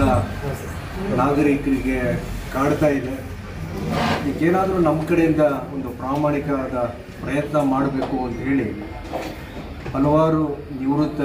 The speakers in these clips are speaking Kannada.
ಭಾಗದ ನಾಗರಿಕರಿಗೆ ಕಾಡ್ತಾ ಇದೆ ಇದಕ್ಕೇನಾದರೂ ನಮ್ಮ ಕಡೆಯಿಂದ ಒಂದು ಪ್ರಾಮಾಣಿಕವಾದ ಪ್ರಯತ್ನ ಮಾಡಬೇಕು ಅಂತ ಹೇಳಿ ಹಲವಾರು ನಿವೃತ್ತ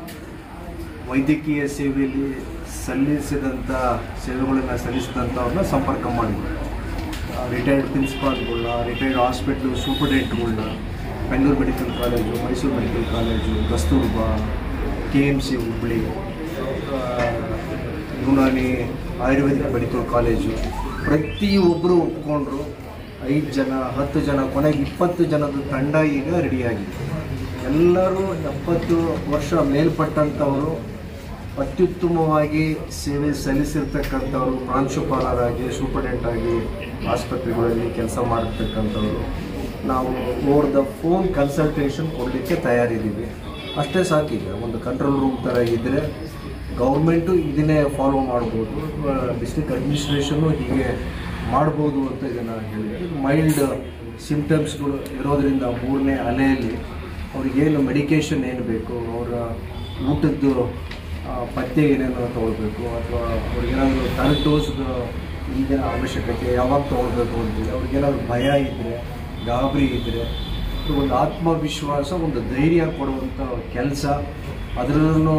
ವೈದ್ಯಕೀಯ ಸೇವೆಯಲ್ಲಿ ಸಲ್ಲಿಸಿದಂಥ ಸೇವೆಗಳನ್ನು ಸಲ್ಲಿಸಿದಂಥವ್ರನ್ನ ಸಂಪರ್ಕ ಮಾಡಿದ್ವಿ ರಿಟೈರ್ಡ್ ಪ್ರಿನ್ಸಿಪಾಲ್ಗಳನ್ನ ರಿಟೈರ್ಡ್ ಹಾಸ್ಪಿಟ್ಲು ಸೂಪರ್ಡೆಂಟ್ಗಳನ್ನ Bengaluru medical college Mysuru medical college Kasturba K M C Hubballi ಆ, ಯುನಾನಿ ಆಯುರ್ವೇದಿಕ್ ಮೆಡಿಕಲ್ ಕಾಲೇಜು ಪ್ರತಿಯೊಬ್ಬರು ಒಪ್ಕೊಂಡ್ರು ಐದು ಜನ ಹತ್ತು ಜನ ಕೊನೆಗೆ ಇಪ್ಪತ್ತು ಜನದ ತಂಡ ಈಗ ರೆಡಿಯಾಗಿದೆ ಎಲ್ಲರೂ ಎಪ್ಪತ್ತು ವರ್ಷ ಮೇಲ್ಪಟ್ಟಂಥವರು ಅತ್ಯುತ್ತಮವಾಗಿ ಸೇವೆ ಸಲ್ಲಿಸಿರ್ತಕ್ಕಂಥವ್ರು ಪ್ರಾಂಶುಪಾಲರಾಗಿ ಸೂಪರ್ಡೆಂಟ್ ಆಗಿ ಆಸ್ಪತ್ರೆಗಳಲ್ಲಿ ಕೆಲಸ ಮಾಡಿರ್ತಕ್ಕಂಥವ್ರು ನಾವು ಓವರ್ ದ ಫೋನ್ ಕನ್ಸಲ್ಟೇಷನ್ ಕೊಡಲಿಕ್ಕೆ ತಯಾರಿದ್ದೀವಿ ಅಷ್ಟೇ ಸಾಕೀಗ ಒಂದು ಕಂಟ್ರೋಲ್ ರೂಮ್ ಥರ ಇದ್ದರೆ ಗೌರ್ಮೆಂಟು ಇದನ್ನೇ ಫಾಲೋ ಮಾಡ್ಬೋದು ಡಿಸ್ಟ್ರಿಕ್ಟ್ ಅಡ್ಮಿನಿಸ್ಟ್ರೇಷನ್ನು ಹೀಗೆ ಮಾಡ್ಬೋದು ಅಂತ ಇದನ್ನು ಹೇಳಿದೆ ಮೈಲ್ಡ್ ಸಿಮ್ಟಮ್ಸ್ಗಳು ಇರೋದರಿಂದ ಮೂರನೇ ಅಲೆಯಲ್ಲಿ ಅವ್ರಿಗೇನು ಮೆಡಿಕೇಷನ್ ಏನು ಬೇಕು ಅವರ ಊಟದ್ದು ಆ, ಪಥ್ಯ ಏನೇನು ತೊಗೊಳ್ಬೇಕು ಅಥವಾ ಅವ್ರಿಗೇನಾದರೂ ಥರ್ಡ್ ಡೋಸ್ದು ಈಗಿನ ಅವಶ್ಯಕತೆ ಯಾವಾಗ ತೊಗೊಳ್ಬೇಕು ಅಂತೇಳಿ ಅವ್ರಿಗೇನಾದ್ರು ಭಯ ಇದ್ದರೆ ಗಾಬರಿ ಇದ್ದರೆ ಒಂದು ಆತ್ಮವಿಶ್ವಾಸ ಒಂದು ಧೈರ್ಯ ಕೊಡುವಂಥ ಕೆಲಸ ಅದರಲ್ಲೂ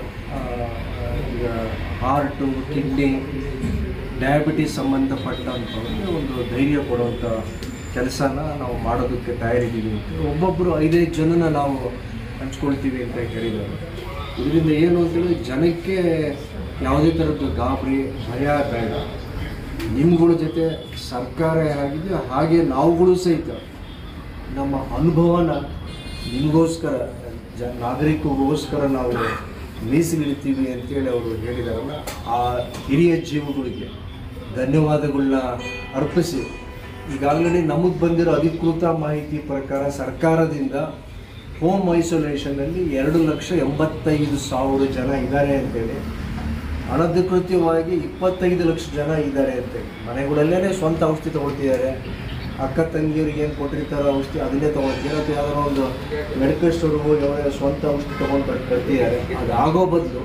ಈಗ ಹಾರ್ಟು ಕಿಡ್ನಿ ಡಯಾಬಿಟಿಸ್ ಸಂಬಂಧಪಟ್ಟಂಥವ್ರಿಗೆ ಒಂದು ಧೈರ್ಯ ಕೊಡುವಂಥ ಕೆಲಸನ ನಾವು ಮಾಡೋದಕ್ಕೆ ತಯಾರಿದ್ದೀವಿ ಅಂತ ಒಬ್ಬೊಬ್ಬರು ಐದೈದು ಜನನ ನಾವು ಹಂಚ್ಕೊಳ್ತೀವಿ ಅಂತ ಹೇಳಿದ್ದಾರೆ ಇದರಿಂದ ಏನು ಅಂತೇಳಿ ಜನಕ್ಕೆ ಯಾವುದೇ ಥರದ್ದು ಗಾಬರಿ ಭಯ ಬೇಡ ನಿಮ್ಗಳ ಜೊತೆ ಸರ್ಕಾರ ಏನಾಗಿದೆ ಹಾಗೆ ನಾವುಗಳು ಸಹಿತ ನಮ್ಮ ಅನುಭವನ ನಿಮಗೋಸ್ಕರ ಜ ನಾಗರಿಕರಿಗೋಸ್ಕರ ನಾವು ಮೀಸಲಿಡ್ತೀವಿ ಅಂತೇಳಿ ಅವರು ಹೇಳಿದಾರಲ್ಲ ಆ ಹಿರಿಯ ಜೀವಗಳಿಗೆ ಧನ್ಯವಾದಗಳನ್ನ ಅರ್ಪಿಸಿ ಈಗ ಆಲ್ರೆಡಿ ನಮಗೆ ಬಂದಿರೋ ಅಧಿಕೃತ ಮಾಹಿತಿ ಪ್ರಕಾರ ಸರ್ಕಾರದಿಂದ ಹೋಮ್ ಐಸೋಲೇಷನಲ್ಲಿ ಎರಡು ಲಕ್ಷ ಎಂಬತ್ತೈದು ಸಾವಿರ ಜನ ಇದ್ದಾರೆ ಅಂತೇಳಿ ಅನಧಿಕೃತವಾಗಿ ಇಪ್ಪತ್ತೈದು ಲಕ್ಷ ಜನ ಇದ್ದಾರೆ ಅಂತೇಳಿ ಮನೆಗಳಲ್ಲೇ ಸ್ವಂತ ಔಷಧಿ ತಗೊಳ್ತಿದ್ದಾರೆ ಅಕ್ಕ ತಂಗಿಯರಿಗೆ ಏನು ಕೊಟ್ಟಿರ್ತಾರೋ ಔಷಧಿ ಅದನ್ನೇ ತೊಗೊಳ್ತಾರೆ ಅಥವಾ ಯಾವ್ದಾರೋ ಒಂದು ಮೆಡಿಕಲ್ ಸ್ಟೋರ್ಗೆ ಹೋಗಿ ಅವರೇ ಸ್ವಂತ ಔಷಧಿ ತೊಗೊಂಡು ಬರ್ತ್- ಬರ್ತಿದ್ದಾರೆ ಅದು ಆಗೋ ಬದಲು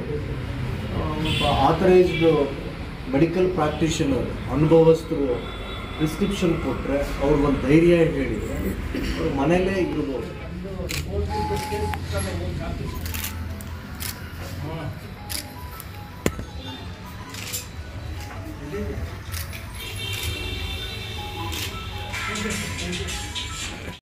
ಆಥರೈಸ್ಡ್ ಮೆಡಿಕಲ್ ಪ್ರಾಕ್ಟೀಷನರ್ ಅನುಭವಸ್ಥರು ಪ್ರಿಸ್ಕ್ರಿಪ್ಷನ್ ಕೊಟ್ಟರೆ ಅವ್ರಿಗೊಂದು ಧೈರ್ಯ ಹೇಳಿದರೆ ಅವ್ರು ಮನೇಲೇ ಇರ್ಬೋದು Thank you.